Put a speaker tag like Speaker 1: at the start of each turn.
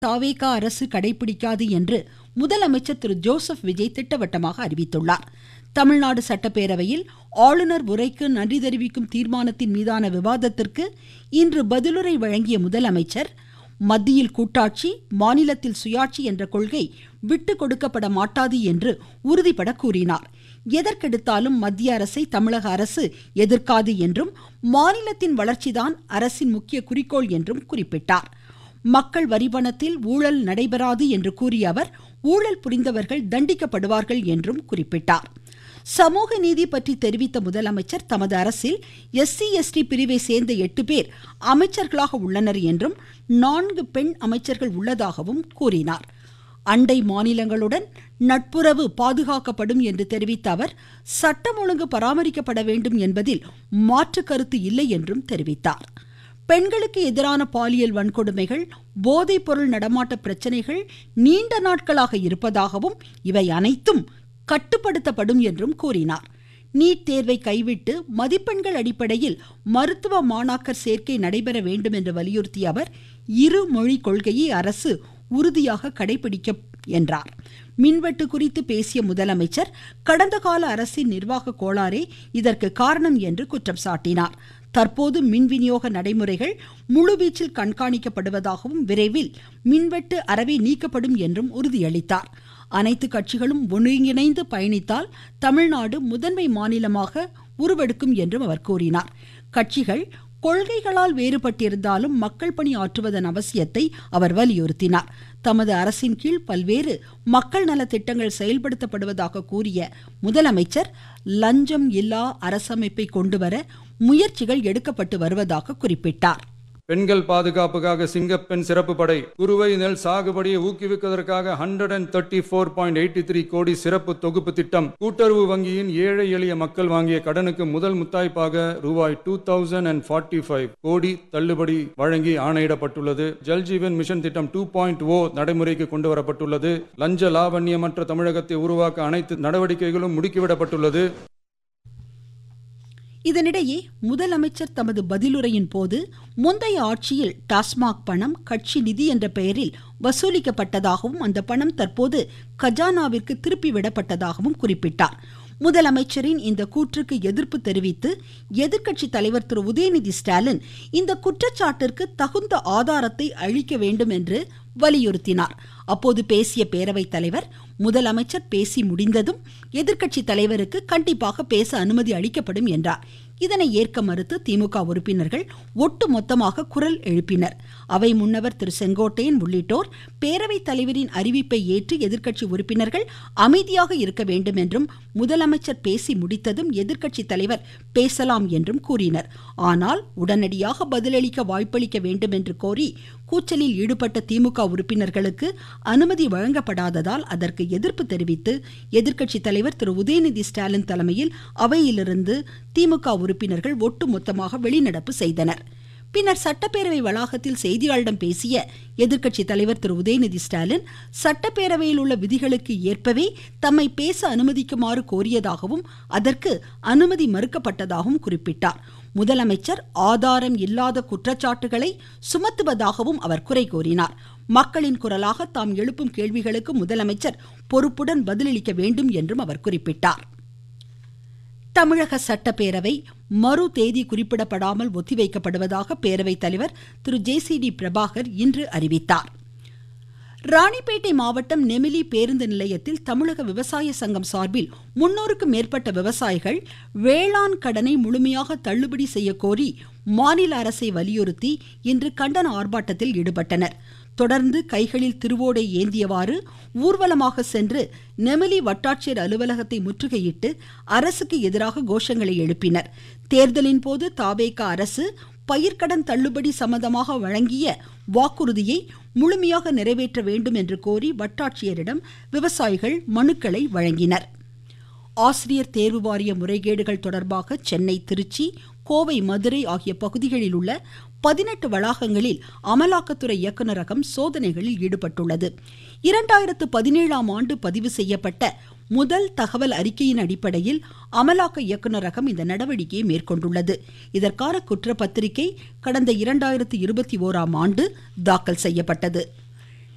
Speaker 1: தாவேகா அரசு கடைபிடிக்காது என்று முதலமைச்சர் திரு ஜோசப் விஜய் திட்டவட்டமாக அறிவித்துள்ளார் தமிழ்நாடு சட்டப்பேரவையில் ஆளுநர் உரைக்கு நன்றி தெரிவிக்கும் தீர்மானத்தின் மீதான விவாதத்திற்கு இன்று பதிலுரை வழங்கிய முதலமைச்சர் மத்தியில் கூட்டாட்சி மாநிலத்தில் சுயாட்சி என்ற கொள்கை விட்டு கொடுக்கப்பட மாட்டாது என்று உறுதிபட கூறினார் எதற்கெடுத்தாலும் மத்திய அரசை தமிழக அரசு எதிர்க்காது என்றும் மாநிலத்தின் வளர்ச்சிதான் அரசின் முக்கிய குறிக்கோள் என்றும் குறிப்பிட்டார் மக்கள் வரிபணத்தில் ஊழல் நடைபெறாது என்று கூறிய அவர் ஊழல் புரிந்தவர்கள் தண்டிக்கப்படுவார்கள் என்றும் குறிப்பிட்டார் சமூக நீதி பற்றி தெரிவித்த முதலமைச்சர் தமது அரசில் எஸ்சி எஸ்டி பிரிவை சேர்ந்த எட்டு பேர் அமைச்சர்களாக உள்ளனர் என்றும் நான்கு பெண் அமைச்சர்கள் உள்ளதாகவும் கூறினார் அண்டை மாநிலங்களுடன் நட்புறவு பாதுகாக்கப்படும் என்று தெரிவித்த அவர் சட்டம் ஒழுங்கு பராமரிக்கப்பட வேண்டும் என்பதில் மாற்று கருத்து இல்லை என்றும் தெரிவித்தார் பெண்களுக்கு எதிரான பாலியல் வன்கொடுமைகள் போதைப் பொருள் நடமாட்ட பிரச்சனைகள் நீண்ட நாட்களாக இருப்பதாகவும் இவை அனைத்தும் கட்டுப்படுத்தப்படும் என்றும் கூறினார் நீட் தேர்வை கைவிட்டு மதிப்பெண்கள் அடிப்படையில் மருத்துவ மாணாக்கர் சேர்க்கை நடைபெற வேண்டும் என்று வலியுறுத்திய அவர் இரு மொழி கொள்கையை அரசு உறுதியாக கடைபிடிக்க என்றார் மின்வெட்டு குறித்து பேசிய முதலமைச்சர் கடந்த கால அரசின் நிர்வாக கோளாறே இதற்கு காரணம் என்று குற்றம் சாட்டினார் தற்போது மின் விநியோக நடைமுறைகள் முழுவீச்சில் கண்காணிக்கப்படுவதாகவும் விரைவில் மின்வெட்டு அறவே நீக்கப்படும் என்றும் உறுதியளித்தார் அனைத்து கட்சிகளும் ஒருங்கிணைந்து பயணித்தால் தமிழ்நாடு முதன்மை மாநிலமாக உருவெடுக்கும் என்றும் அவர் கூறினார் கட்சிகள் கொள்கைகளால் வேறுபட்டிருந்தாலும் மக்கள் பணி ஆற்றுவதன் அவசியத்தை அவர் வலியுறுத்தினார் தமது அரசின் கீழ் பல்வேறு மக்கள் நல திட்டங்கள் செயல்படுத்தப்படுவதாக கூறிய முதலமைச்சர் லஞ்சம் இல்லா அரசமைப்பை கொண்டுவர முயற்சிகள் எடுக்கப்பட்டு வருவதாக குறிப்பிட்டார்
Speaker 2: பெண்கள் பாதுகாப்புக்காக சிங்கப்பெண் சிறப்பு படை குறுவை நெல் சாகுபடியை ஊக்குவிப்பதற்காக hundred and thirty four point eighty three crore சிறப்பு தொகுப்பு திட்டம் கூட்டுறவு வங்கியின் ஏழை எளிய மக்கள் வாங்கிய கடனுக்கு முதல் முத்தாய்ப்பாக ரூபாய் two thousand and forty five கோடி தள்ளுபடி வழங்கி ஆணையிடப்பட்டுள்ளது ஜல்ஜீவன் மிஷன் திட்டம் டூ பாயிண்ட் ஓ நடைமுறைக்கு கொண்டு வரப்பட்டுள்ளது லஞ்ச லாவண்யமற்ற தமிழகத்தை உருவாக்க அனைத்து நடவடிக்கைகளும் முடுக்கிவிடப்பட்டுள்ளது
Speaker 1: இதனிடையே முதலமைச்சர் தமது பதிலுரையின் போது முந்தைய ஆட்சியில் டாஸ்மாக் பணம் கட்சி நிதி என்ற பெயரில் வசூலிக்கப்பட்டதாகவும் அந்த பணம் தற்போது கஜானாவிற்கு திருப்பி விடப்பட்டதாகவும் குறிப்பிட்டார் முதலமைச்சரின் இந்த கூற்றுக்கு எதிர்ப்பு தெரிவித்து எதிர்க்கட்சி தலைவர் திரு உதயநிதி ஸ்டாலின் இந்த குற்றச்சாட்டிற்கு தகுந்த ஆதாரத்தை அளிக்க வேண்டும் என்று வலியுறுத்தினார் அப்போது பேசிய பேரவைத் தலைவர் முதலமைச்சர் பேசி முடிந்ததும் எதிர்க்கட்சி தலைவருக்கு கண்டிப்பாக பேச அனுமதி அளிக்கப்படும் என்றார் இதனை ஏற்க மறுத்து திமுக உறுப்பினர்கள் ஒட்டுமொத்தமாக குரல் எழுப்பினர் அவை முன்னவர் திரு செங்கோட்டையன் உள்ளிட்டோர் பேரவைத் தலைவரின் அறிவிப்பை ஏற்று எதிர்க்கட்சி உறுப்பினர்கள் அமைதியாக இருக்க வேண்டும் என்றும் முதலமைச்சர் பேசி முடித்ததும் எதிர்க்கட்சி தலைவர் பேசலாம் என்றும் கூறினர் ஆனால் உடனடியாக பதிலளிக்க வாய்ப்பளிக்க வேண்டும் என்று கோரி கூச்சலில் ஈடுபட்ட திமுக உறுப்பினர்களுக்கு அனுமதி வழங்கப்படாததால் அதற்கு எதிர்ப்பு தெரிவித்து எதிர்க்கட்சி தலைவர் திரு உதயநிதி ஸ்டாலின் தலைமையில் அவையிலிருந்து திமுக உறுப்பினர்கள் ஒட்டுமொத்தமாக வெளிநடப்பு செய்தனர் பின்னர் சட்டப்பேரவை வளாகத்தில் செய்தியாளரிடம் பேசிய எதிர்க்கட்சி தலைவர் திரு உதயநிதி ஸ்டாலின் சட்டப்பேரவையில் உள்ள விதிகளுக்கு ஏற்பவே தம்மை பேச அனுமதிக்குமாறு கோரியதாகவும் அதற்கு அனுமதி மறுக்கப்பட்டதாகவும் குறிப்பிட்டார் முதலமைச்சர் ஆதாரம் இல்லாத குற்றச்சாட்டுகளை சுமத்துவதாகவும் அவர் குறை கூறினார் மக்களின் குரலாக தாம் எழுப்பும் கேள்விகளுக்கு முதலமைச்சர் பொறுப்புடன் பதிலளிக்க வேண்டும் என்றும் அவர் குறிப்பிட்டார் தமிழக சட்டப்பேரவை மறு தேதி குறிப்பிடப்படாமல் ஒத்திவைக்கப்படுவதாக பேரவைத் தலைவர் திரு ஜே சி டி பிரபாகர் இன்று அறிவித்தார் ராணிப்பேட்டை மாவட்டம் நெமிலி பேருந்து நிலையத்தில் தமிழக விவசாய சங்கம் சார்பில் முன்னூறுக்கும் மேற்பட்ட விவசாயிகள் வேளாண் கடனை முழுமையாக தள்ளுபடி செய்ய கோரி மாநில அரசை வலியுறுத்தி இன்று கண்டன ஆர்ப்பாட்டத்தில் ஈடுபட்டனர் தொடர்ந்து கைகளில் திருவோடை ஏந்தியவாறு ஊர்வலமாக சென்று நெமிலி வட்டாட்சியர் அலுவலகத்தை முற்றுகையிட்டு அரசுக்கு எதிராக கோஷங்களை எழுப்பினர் தேர்தலின் போது தாவேகா அரசு பயிர்க்கடன் தள்ளுபடி சம்பந்தமாக வழங்கிய வாக்குறுதியை முழுமையாக நிறைவேற்ற வேண்டும் என்று கோரி வட்டாட்சியரிடம் விவசாயிகள் மனுக்களை வழங்கினர் ஆசிரியர் தேர்வு வாரிய முறைகேடுகள் தொடர்பாக சென்னை திருச்சி கோவை மதுரை ஆகிய பகுதிகளில் உள்ள பதினெட்டு வளாகங்களில் அமலாக்கத்துறை இயக்குநரகம் சோதனைகளில் ஈடுபட்டுள்ளது இரண்டாயிரத்து பதினேழாம் ஆண்டு பதிவு செய்யப்பட்ட முதல் தகவல் அறிக்கையின் அடிப்படையில் அமலாக்க இயக்குநரகம் இந்த நடவடிக்கையை மேற்கொண்டுள்ளது இதற்கான குற்றப்பத்திரிகை கடந்த இரண்டாயிரத்து இருபத்தி ஓராம் ஆண்டு தாக்கல் செய்யப்பட்டது